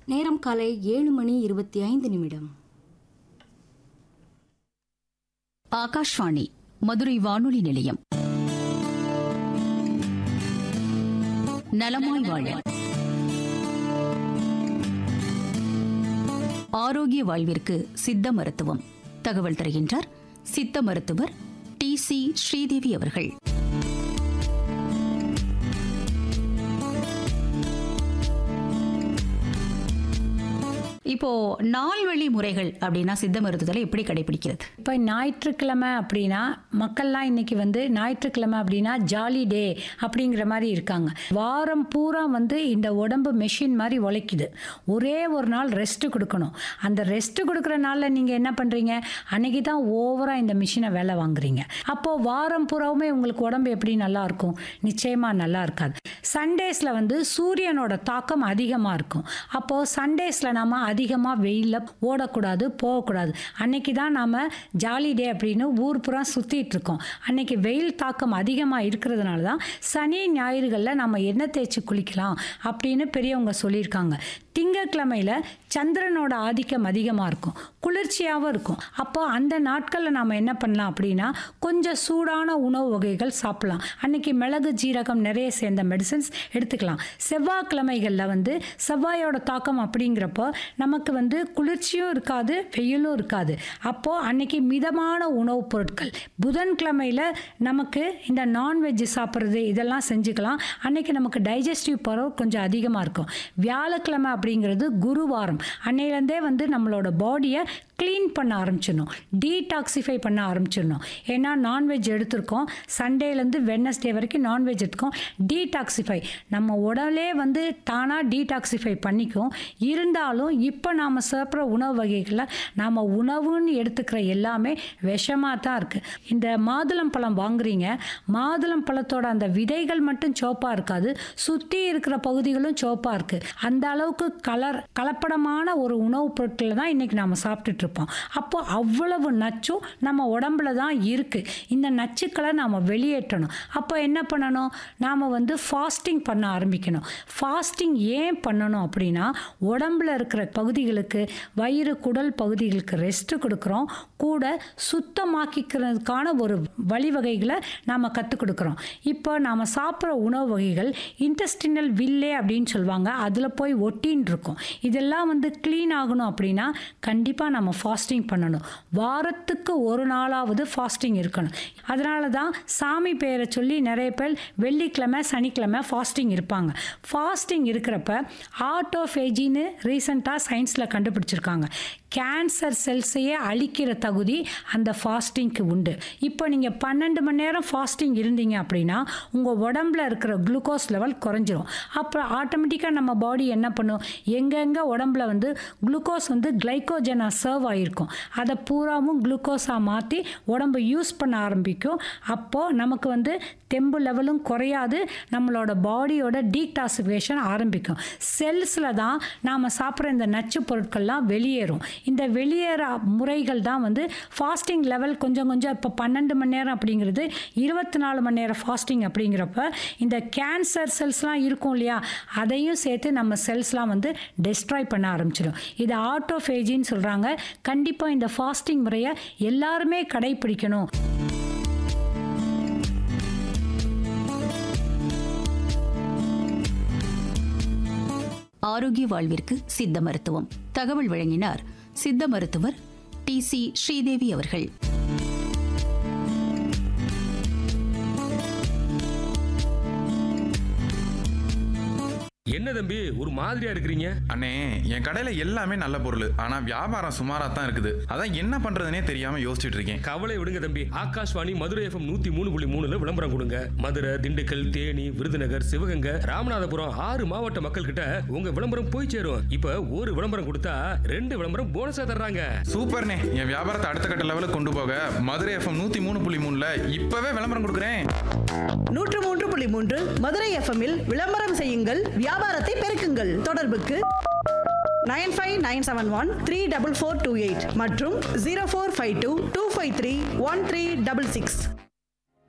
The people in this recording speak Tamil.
நேரம் காலை ஏழு மணி இருபத்தி ஐந்து நிமிடம் ஆகாஷ்வாணி மதுரை வானொலி நிலையம் நலமாய் வாழ ஆரோக்கிய வாழ்விற்கு சித்த மருத்துவம் தகவல் தருகின்றார் சித்த மருத்துவர் டி சி ஸ்ரீதேவி அவர்கள் இப்போ நாள்வழி முறைகள் அப்படின்னா சித்த மருத்துவத்தில் எப்படி கடைபிடிக்கிறது இப்போ ஞாயிற்றுக்கிழமை அப்படின்னா மக்கள்லாம் இன்னைக்கு வந்து ஞாயிற்றுக்கிழமை அப்படின்னா ஜாலி டே அப்படிங்கிற மாதிரி இருக்காங்க வாரம் பூரா வந்து இந்த உடம்பு மெஷின் மாதிரி உழைக்குது ஒரே ஒரு நாள் ரெஸ்ட் கொடுக்கணும் அந்த ரெஸ்ட் கொடுக்குற நாளில் நீங்கள் என்ன பண்ணுறீங்க அன்னைக்கு தான் ஓவராக இந்த மிஷினை வேலை வாங்குறீங்க அப்போது வாரம் பூராவுமே உங்களுக்கு உடம்பு எப்படி நல்லா இருக்கும் நிச்சயமாக நல்லா இருக்காது சண்டேஸில் வந்து சூரியனோட தாக்கம் அதிகமாக இருக்கும் அப்போது சண்டேஸில் நம்ம அதிகமாக வெயிலில் ஓடக்கூடாது போகக்கூடாது அன்னைக்கு தான் நாம் ஜாலி டே அப்படின்னு ஊர் புறம் சுற்றிட்டு இருக்கோம் அன்னைக்கு வெயில் தாக்கம் அதிகமாக இருக்கிறதுனால தான் சனி ஞாயிறுகளில் நம்ம எண்ணெய் தேய்ச்சி குளிக்கலாம் அப்படின்னு பெரியவங்க சொல்லியிருக்காங்க திங்கட்கிழமையில் சந்திரனோட ஆதிக்கம் அதிகமாக இருக்கும் குளிர்ச்சியாகவும் இருக்கும் அப்போ அந்த நாட்களில் நாம் என்ன பண்ணலாம் அப்படின்னா கொஞ்சம் சூடான உணவு வகைகள் சாப்பிடலாம் அன்னைக்கு மிளகு ஜீரகம் நிறைய சேர்ந்த மெடிசன்ஸ் எடுத்துக்கலாம் செவ்வாய்க்கிழமைகளில் வந்து செவ்வாயோட தாக்கம் அப்படிங்கிறப்போ நமக்கு வந்து குளிர்ச்சியும் இருக்காது வெயிலும் இருக்காது அப்போது அன்னைக்கு மிதமான உணவுப் பொருட்கள் புதன்கிழமையில் நமக்கு இந்த நான்வெஜ் சாப்பிட்றது இதெல்லாம் செஞ்சுக்கலாம் அன்னைக்கு நமக்கு டைஜஸ்டிவ் பவர் கொஞ்சம் அதிகமாக இருக்கும் வியாழக்கிழமை அப்படிங்கிறது குருவாரம் அன்னையிலேருந்தே வந்து நம்மளோட பாடியை க்ளீன் பண்ண ஆரம்பிச்சிடணும் டீடாக்சிஃபை பண்ண ஆரம்பிச்சிடணும் ஏன்னா நான்வெஜ் எடுத்திருக்கோம் சண்டேலேருந்து வெட்னஸ்டே வரைக்கும் நான்வெஜ் எடுத்துக்கோம் டீடாக்சிஃபை நம்ம உடலே வந்து தானாக டீடாக்சிஃபை பண்ணிக்கும் இருந்தாலும் இப்போ நாம் சாப்பிட்ற உணவு வகைகளில் நாம் உணவுன்னு எடுத்துக்கிற எல்லாமே விஷமாக தான் இருக்குது இந்த மாதுளம் பழம் வாங்குறீங்க மாதுளம் பழத்தோட அந்த விதைகள் மட்டும் சோப்பாக இருக்காது சுற்றி இருக்கிற பகுதிகளும் சோப்பாக இருக்குது அந்த அளவுக்கு கலர் கலப்படமான ஒரு உணவுப் பொருட்களை தான் இன்றைக்கி நாம் சாப்பிட்டுட்டு இருப்போம் அப்போ அவ்வளவு நச்சும் நம்ம உடம்புல தான் இருக்குது இந்த நச்சுக்களை நாம் வெளியேற்றணும் அப்போ என்ன பண்ணணும் நாம் வந்து ஃபாஸ்டிங் பண்ண ஆரம்பிக்கணும் ஃபாஸ்டிங் ஏன் பண்ணணும் அப்படின்னா உடம்புல இருக்கிற பகுதிகளுக்கு வயிறு குடல் பகுதிகளுக்கு ரெஸ்ட் கொடுக்குறோம் கூட சுத்தமாக்கிக்கிறதுக்கான ஒரு வழிவகைகளை நாம் கற்றுக் கொடுக்குறோம் இப்போ நாம் சாப்பிட்ற உணவு வகைகள் இன்டெஸ்டினல் வில்லே அப்படின்னு சொல்லுவாங்க அதில் போய் ஒட்டின்னு இருக்கும் இதெல்லாம் வந்து க்ளீன் ஆகணும் அப்படின்னா கண்டிப்பாக நம்ம ஃபாஸ்டிங் பண்ணணும் வாரத்துக்கு ஒரு நாளாவது ஃபாஸ்டிங் இருக்கணும் அதனால தான் சாமி பெயரை சொல்லி நிறைய பேர் வெள்ளிக்கிழமை சனிக்கிழமை ஃபாஸ்டிங் இருப்பாங்க ஃபாஸ்டிங் இருக்கிறப்ப ஆட்டோஃபேஜின்னு ரீசண்டாக சயின்ஸில் கண்டுபிடிச்சிருக்காங்க கேன்சர் செல்ஸையே அழிக்கிற தகுதி அந்த ஃபாஸ்டிங்க்கு உண்டு இப்போ நீங்கள் பன்னெண்டு மணி நேரம் ஃபாஸ்டிங் இருந்தீங்க அப்படின்னா உங்கள் உடம்புல இருக்கிற குளுக்கோஸ் லெவல் குறைஞ்சிரும் அப்போ ஆட்டோமேட்டிக்காக நம்ம பாடி என்ன பண்ணும் எங்கெங்கே உடம்புல வந்து குளுக்கோஸ் வந்து கிளைக்கோஜனாக சர்வ் ஆகிருக்கும் அதை பூராவும் குளுக்கோஸாக மாற்றி உடம்பு யூஸ் பண்ண ஆரம்பிக்கும் அப்போது நமக்கு வந்து தெம்பு லெவலும் குறையாது நம்மளோட பாடியோட டீடாசிஃபிகேஷன் ஆரம்பிக்கும் செல்ஸில் தான் நாம் சாப்பிட்ற இந்த நச்சு பொருட்கள்லாம் வெளியேறும் இந்த வெளியேற முறைகள் தான் வந்து ஃபாஸ்டிங் லெவல் கொஞ்சம் கொஞ்சம் இப்போ பன்னெண்டு மணி நேரம் அப்படிங்கிறது இருபத்தி நாலு மணி நேரம் ஃபாஸ்டிங் அப்படிங்கிறப்ப இந்த கேன்சர் செல்ஸ்லாம் இருக்கும் இல்லையா அதையும் சேர்த்து நம்ம செல்ஸ்லாம் வந்து டெஸ்ட்ராய் பண்ண ஆரம்பிச்சிடும் இது ஆட்டோஃபேஜின்னு சொல்கிறாங்க கண்டிப்பாக இந்த ஃபாஸ்டிங் முறையை எல்லாருமே கடைபிடிக்கணும் ஆரோக்கிய வாழ்விற்கு சித்த மருத்துவம் தகவல் வழங்கினார் சித்த மருத்துவர் டி சி ஸ்ரீதேவி அவர்கள் என்ன தம்பி ஒரு மாதிரியா இருக்கிறீங்க அண்ணே என் கடையில எல்லாமே நல்ல பொருள் ஆனா வியாபாரம் சுமாரா தான் இருக்குது அதான் என்ன பண்றதுனே தெரியாம யோசிச்சுட்டு இருக்கேன் கவலை விடுங்க தம்பி ஆகாஷ்வாணி மதுரை எஃப்எம் நூத்தி மூணு புள்ளி மூணுல விளம்பரம் கொடுங்க மதுரை திண்டுக்கல் தேனி விருதுநகர் சிவகங்கை ராமநாதபுரம் ஆறு மாவட்ட மக்கள் கிட்ட உங்க விளம்பரம் போய் சேரும் இப்ப ஒரு விளம்பரம் கொடுத்தா ரெண்டு விளம்பரம் போனஸா தர்றாங்க சூப்பர்ண்ணே என் வியாபாரத்தை அடுத்த கட்ட லெவலுக்கு கொண்டு போக மதுரை எஃப்எம் நூத்தி மூணு புள்ளி மூணுல இப்பவே விளம்பரம் கொடுக்குறேன் நூற்று மூன்று புள்ளி மூன்று மதுரை எஃப்எம்மில் விளம்பரம் செய்யுங்கள் வியாபாரத்தை பெருக்குங்கள் தொடர்புக்கு nine five nine seven one three double four two eight மற்றும் zero four five two two five three one three double six